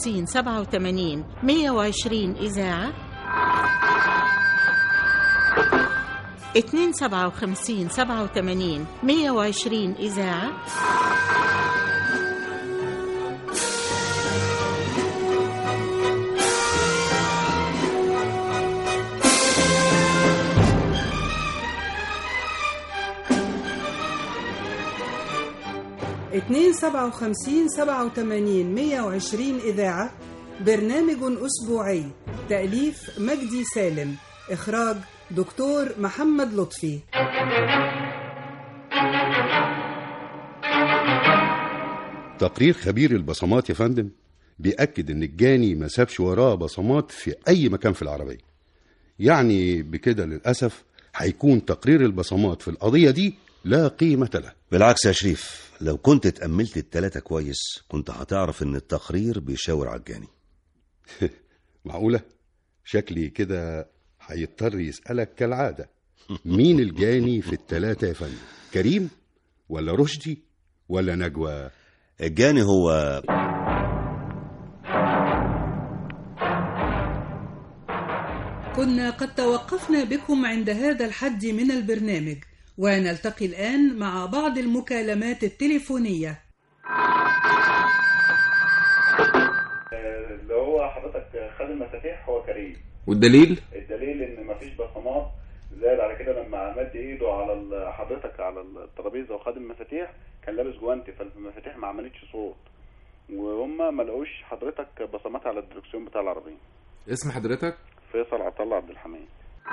57 87 120 إذاعة 257 87 120 إذاعة اتنين سبعة وخمسين سبعة وتمانين مية وعشرين إذاعة برنامج أسبوعي تأليف مجدي سالم إخراج دكتور محمد لطفي تقرير خبير البصمات يا فندم بيأكد إن الجاني ما سابش وراه بصمات في أي مكان في العربية يعني بكده للأسف هيكون تقرير البصمات في القضية دي لا قيمة له بالعكس يا شريف لو كنت اتأملت التلاتة كويس كنت هتعرف ان التقرير بيشاور على الجاني معقولة؟ شكلي كده هيضطر يسألك كالعادة مين الجاني في التلاتة يا فندم؟ كريم ولا رشدي ولا نجوى؟ الجاني هو كنا قد توقفنا بكم عند هذا الحد من البرنامج ونلتقي الآن مع بعض المكالمات التليفونية اللي هو حضرتك خد المفاتيح هو كريم والدليل الدليل ان مفيش بصمات زائد على كده لما مد ايده على ال- حضرتك على الترابيزه وخد المفاتيح كان لابس جوانتي فالمفاتيح ما عملتش صوت وهم ما لقوش حضرتك بصمات على الدركسيون بتاع العربيه اسم حضرتك فيصل عطله عبد الحميد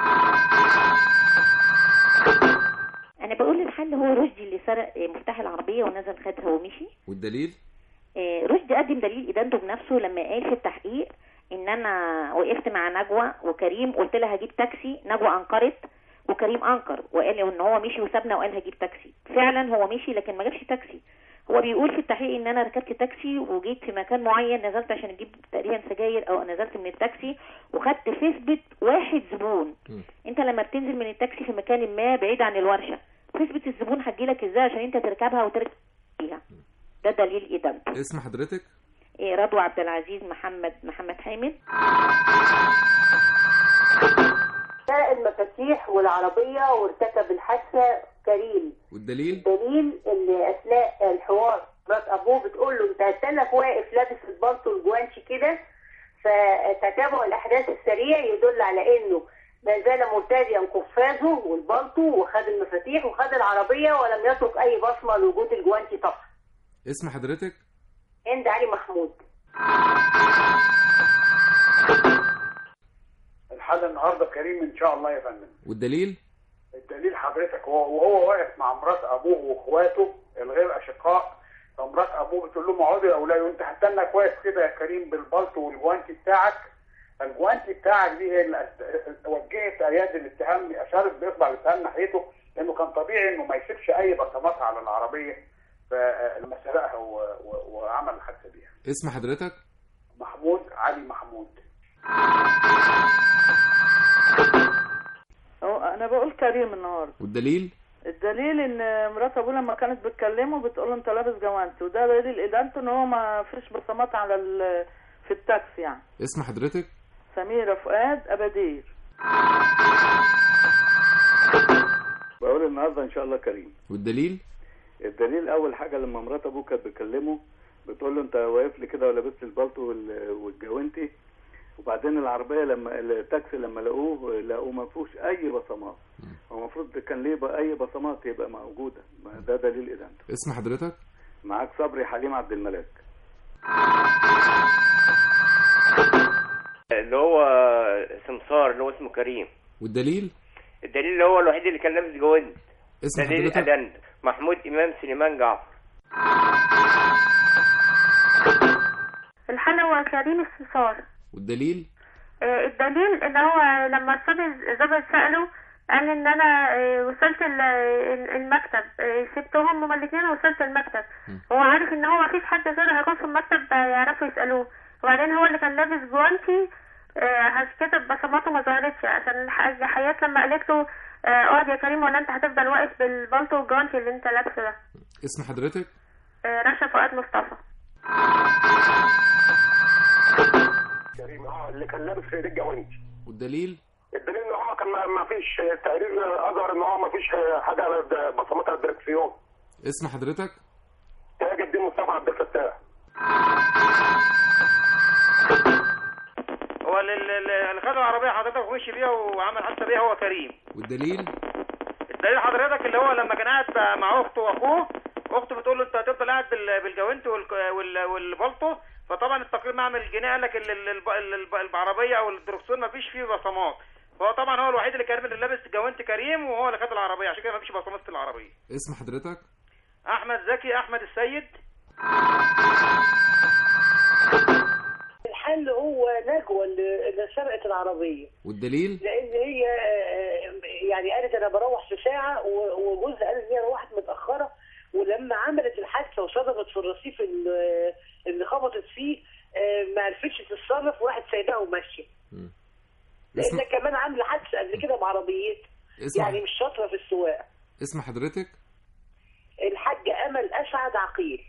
انا بقول الحل هو رشدي اللي سرق مفتاح العربيه ونزل خدها ومشي والدليل آه، رشدي قدم دليل ادانته بنفسه لما قال في التحقيق ان انا وقفت مع نجوى وكريم قلت لها هجيب تاكسي نجوى انكرت وكريم انكر وقال ان هو مشي وسابنا وقال هجيب تاكسي فعلا هو مشي لكن ما جابش تاكسي هو بيقول في التحقيق ان انا ركبت تاكسي وجيت في مكان معين نزلت عشان اجيب تقريبا سجاير او نزلت من التاكسي وخدت فيسبت واحد زبون م. انت لما بتنزل من التاكسي في مكان ما بعيد عن الورشه فيسبت الزبون هتجيلك ازاي عشان انت تركبها وتركب فيها ده دليل ادانته اسم حضرتك إيه، رضوى عبد العزيز محمد محمد حامد سرق المفاتيح والعربية وارتكب الحادثة كريم والدليل دليل ان اثناء الحوار مرات ابوه بتقول له انت هستنك واقف لابس البلطو الجوانشي كده فتتابع الاحداث السريع يدل على انه ما زال مرتديا قفازه والبلطو وخد المفاتيح وخد العربية ولم يترك اي بصمة لوجود الجوانشي طبعا اسم حضرتك هند علي محمود الحل النهارده كريم ان شاء الله يا فندم والدليل الدليل حضرتك هو وهو واقف مع مرات ابوه واخواته الغير اشقاء فمرات ابوه بتقول لهم اقعدوا يا اولاد وانت هستناك واقف كده يا كريم بالبلطو والجوانتي بتاعك الجوانتي بتاعك دي هي اللي أس- وجهت اياد الاتهام اشارت باصبع الاتهام ناحيته لانه كان طبيعي انه ما يسيبش اي بصمات على العربيه فلما سرقها و- و- وعمل الحادثه بيها اسم حضرتك محمود علي محمود هو انا بقول كريم النهارده والدليل الدليل ان مرات ابوه لما كانت بتكلمه بتقول له انت لابس جوانتي وده دليل ادانته ان هو ما فيش بصمات على ال- في التاكسي يعني اسم حضرتك سميره فؤاد ابدير بقول النهارده ان شاء الله كريم والدليل الدليل اول حاجه لما مرات ابوه كانت بتكلمه بتقول له انت واقف لي كده ولابس لي البلطو وال- والجوانتي وبعدين العربيه لما التاكسي لما لقوه لقوه ما فيهوش اي بصمات هو المفروض كان ليه بقى اي بصمات يبقى موجوده ما ده دليل ادانته اسم حضرتك معاك صبري حليم عبد الملاك اللي هو سمسار اللي هو اسمه كريم والدليل الدليل اللي هو الوحيد اللي كان لابس جوانت اسم دليل حضرتك الأدن محمود إمام سليمان جعفر الحل هو كريم السمسار والدليل آه، الدليل ان هو لما الصبي الظابط سأله قال ان انا آه، وصلت ال- ال- المكتب آه، سبتهم هما الاثنين ووصلت المكتب هو عارف ان هو مفيش حد غيره هيكون في المكتب آه، يعرفوا يسألوه وبعدين هو اللي كان لابس جوانتي آه، عشان كده بصماته ما ظهرتش عشان الح- حياة لما قالت له آه، اقعد يا كريم ولا انت هتفضل واقف بالبلطو والجوانتي اللي انت لابسه ده اسم حضرتك آه، رشا فؤاد مصطفى كريم اه اللي كان لابس ايديه الجوانتي والدليل الدليل ان هو كان ما- ما فيش تقرير اظهر ان هو ما فيش حاجه على الد- بصمات على الدركسيون اسم حضرتك تاج الدين مصطفى عبد الفتاح هو اللي- اللي اللي خد العربيه حضرتك ومشي بيها وعمل حادثه بيها هو كريم والدليل الدليل حضرتك اللي هو لما كان قاعد مع اخته واخوه اخته بتقول له انت هتفضل قاعد بال- بالجوانت والك- وال- والبلطو فطبعا التقرير معمل الجنيه قال لك ال- ال- الب- ال- العربيه او الدركسون ما فيش فيه بصمات فهو طبعا هو الوحيد اللي كان اللي لابس جوانت كريم وهو اللي خد العربيه عشان كده ما فيش بصمات في العربيه اسم حضرتك احمد زكي احمد السيد الحل هو نجوى اللي اللي سرقت العربيه والدليل لان هي آه، يعني قالت انا بروح في ساعه و- وجوزها قال ان هي روحت متاخره ولما عملت الحادثه وصدمت في الرصيف اللي اللي خبطت فيه آه، ما عرفتش تتصرف وراحت سايباها وماشيه اسم لان كمان عامله حادثه قبل كده بعربيتها اسم يعني مش شاطره في السواقه اسم حضرتك الحاجه امل اسعد عقيل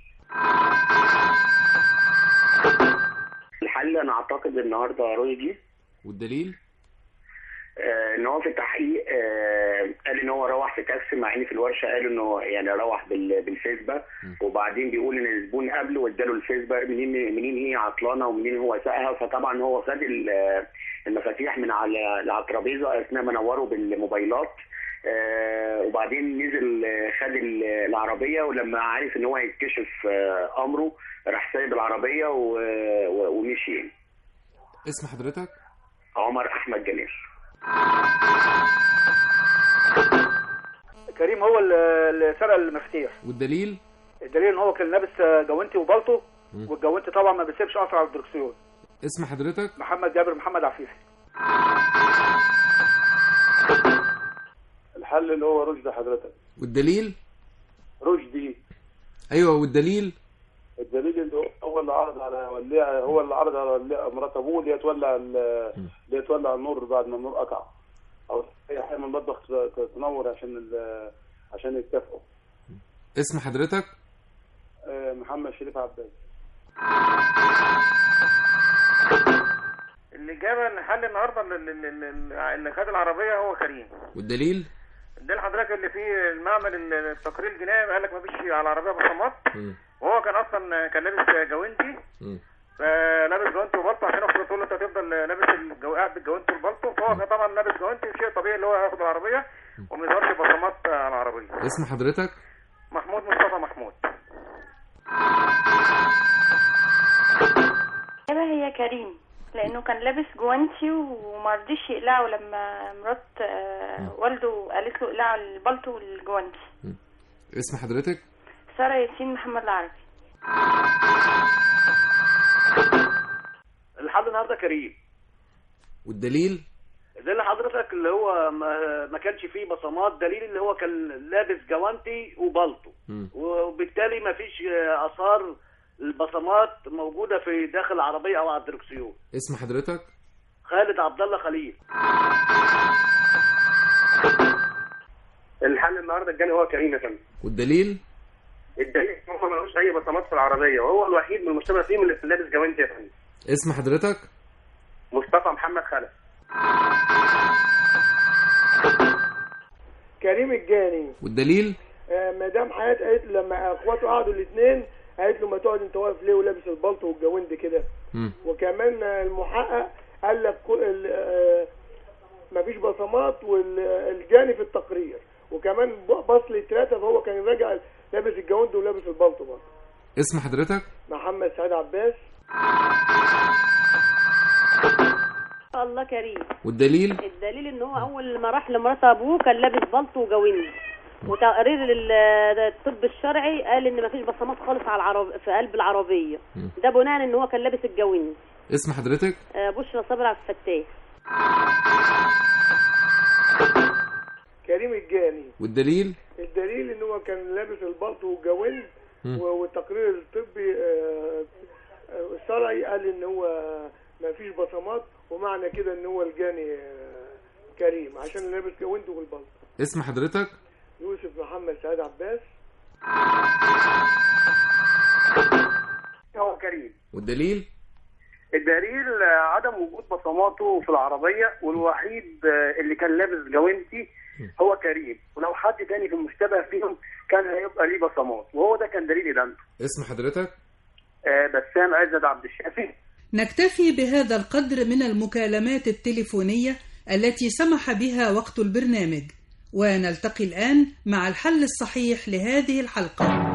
الحل انا اعتقد النهارده رشدي والدليل آه، ان هو في التحقيق آه، قال ان هو روح في تاكسي مع ان في الورشه قالوا انه يعني روح بال- بالفيسبا وبعدين بيقول ان الزبون قبله واداله الفيسبا منين منين هي عطلانه ومنين هو ساقها فطبعا هو خد ال- المفاتيح من على على الترابيزه اثناء ما نوروا بالموبايلات آه، وبعدين نزل آه، خد ال- العربيه ولما عرف ان هو هيتكشف آه، امره راح سايب العربيه و- و- ومشي يعني. اسم حضرتك عمر احمد جميل كريم هو اللي اللي سرق المفاتيح والدليل الدليل ان هو كان لابس جوانتي وبلطو والجوانتي طبعا ما بيسيبش اثر على الدركسيون اسم حضرتك محمد جابر محمد عفيفي الحل اللي هو رشدي حضرتك والدليل رشدي ايوه والدليل الدليل اللي هو- هو اللي عرض على وليع هو اللي عرض على وليع مرات ابوه اللي هي تولع ال- اللي هي تولع النور بعد ما النور قطع او اي حاجه من المطبخ ت- تنور عشان ال- عشان يتفقوا اسم حضرتك آه، محمد شريف عباس الاجابه ان حل النهارده اللي, اللي, اللي- اللي خد العربيه هو كريم والدليل ده حضرتك اللي فيه المعمل التقرير الجنائي قال لك ما فيش على العربيه بصمات وهو كان اصلا كان لابس جوانتي فلابس جوانتي وبلطو عشان اخته تقول له انت هتفضل لابس الجو... قاعد بالجوانتي والبلطو فهو كان طبعا لابس جوانتي شيء طبيعي اللي هو هياخد العربيه وما يظهرش بصمات على العربيه اسم حضرتك محمود مصطفى محمود الإجابة هي كريم لأنه كان لابس جوانتي ومرضيش يقلعه لما مرات آه، والده قالت له اقلعه البلطو والجوانتي اسم حضرتك سارة ياسين محمد العربي الحل النهارده كريم والدليل ده اللي حضرتك اللي هو ما, ما كانش فيه بصمات دليل اللي هو كان لابس جوانتي وبلطو وبالتالي ما فيش آه، اثار البصمات موجوده في داخل العربيه او على الدركسيون اسم حضرتك خالد عبد الله خليل الحل النهارده الجاني هو كريم يا فندم والدليل الدليل ان هو ملوش اي بصمات في العربيه وهو الوحيد من المشتبه فيهم اللي لابس جوانتي يا فندم اسم حضرتك مصطفى محمد خلف كريم الجاني والدليل آه، مدام حياة قالت له لما اخواته قعدوا الاثنين قالت له ما تقعد انت واقف ليه ولابس البلطو والجوند كده وكمان آه، المحقق قال لك كل- ال- آه، مفيش بصمات والجاني في التقرير وكمان بص للثلاثه فهو كان راجع لابس الجوند ولابس البلطو برضه اسم حضرتك محمد سعيد عباس الله كريم والدليل الدليل ان هو اول ما راح لمرات ابوه كان لابس بلطو وجويني وتقرير ال- الطب الشرعي قال ان مفيش بصمات خالص على العرب في قلب العربيه ده بناء ان هو كان لابس الجويني اسم حضرتك آه، بشرى صبري عبد الفتاح كريم الجاني والدليل الدليل ان هو كان لابس البلطو والجوند مم. و- والتقرير الطبي آه، آه، الشرعي قال ان هو ما فيش بصمات ومعنى كده ان هو الجاني آه، كريم عشان لابس جوند والبلطو اسم حضرتك يوسف محمد سعيد عباس هو كريم والدليل الدليل آه، عدم وجود بصماته في العربيه والوحيد آه، اللي كان لابس جوانتي هو كريم ولو حد تاني في المشتبه فيهم كان هيبقى ليه بصمات وهو ده كان دليل ادانته اسم حضرتك آه، بسام عزت عبد الشافي نكتفي بهذا القدر من المكالمات التليفونية التي سمح بها وقت البرنامج ونلتقي الآن مع الحل الصحيح لهذه الحلقة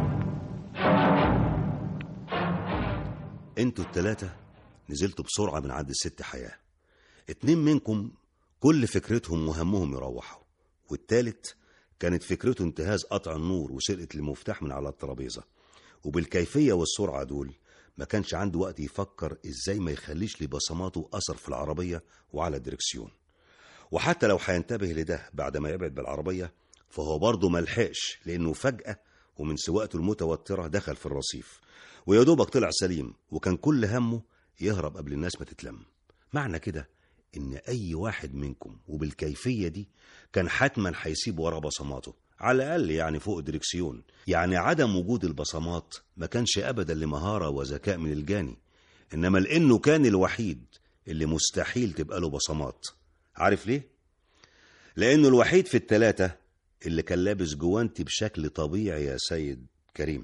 انتوا التلاتة نزلتوا بسرعة من عند الست حياة اتنين منكم كل فكرتهم وهمهم يروحوا والتالت كانت فكرته انتهاز قطع النور وسرقة المفتاح من على الترابيزة وبالكيفية والسرعة دول ما كانش عنده وقت يفكر ازاي ما يخليش لبصماته أثر في العربية وعلى الدركسيون وحتى لو هينتبه لده بعد ما يبعد بالعربية فهو برضه ملحقش لأنه فجأة ومن سواقته المتوترة دخل في الرصيف ويا دوبك طلع سليم وكان كل همه يهرب قبل الناس ما تتلم معنى كده إن أي واحد منكم وبالكيفية دي كان حتما هيسيب ورا بصماته على الأقل يعني فوق الدركسيون يعني عدم وجود البصمات ما كانش أبدا لمهارة وذكاء من الجاني إنما لأنه كان الوحيد اللي مستحيل تبقى له بصمات عارف ليه؟ لأنه الوحيد في التلاتة اللي كان لابس جوانتي بشكل طبيعي يا سيد كريم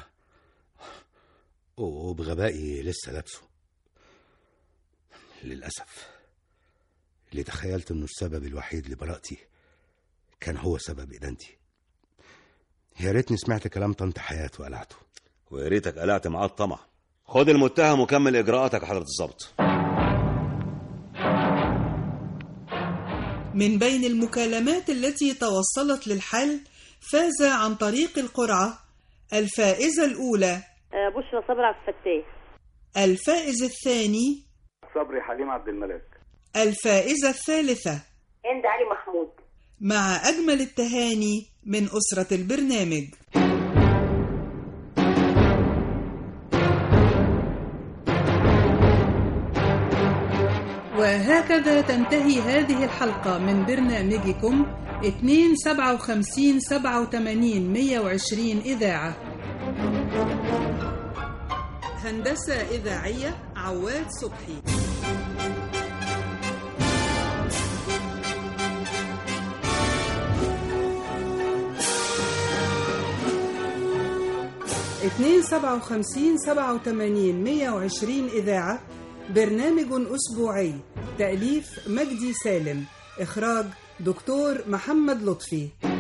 وبغبائي لسه لابسه للأسف اللي تخيلت إنه السبب الوحيد لبراءتي كان هو سبب إدانتي يا ريتني سمعت كلام طنط حياة وقلعته ويا ريتك قلعت معاه الطمع خد المتهم وكمل إجراءاتك يا حضرة الظابط من بين المكالمات التي توصلت للحل فاز عن طريق القرعة الفائزة الأولى آه، بشرى صبري عبد الفتاح الفائز الثاني صبري حليم عبد الملاك الفائزة الثالثة هند علي محمود مع أجمل التهاني من أسرة البرنامج وهكذا تنتهي هذه الحلقة من برنامجكم 257 87 120 إذاعة هندسة إذاعية عواد صبحي اتنين سبعة وخمسين سبعة وتمانين مية وعشرين إذاعة برنامج أسبوعي تأليف مجدي سالم إخراج دكتور محمد لطفي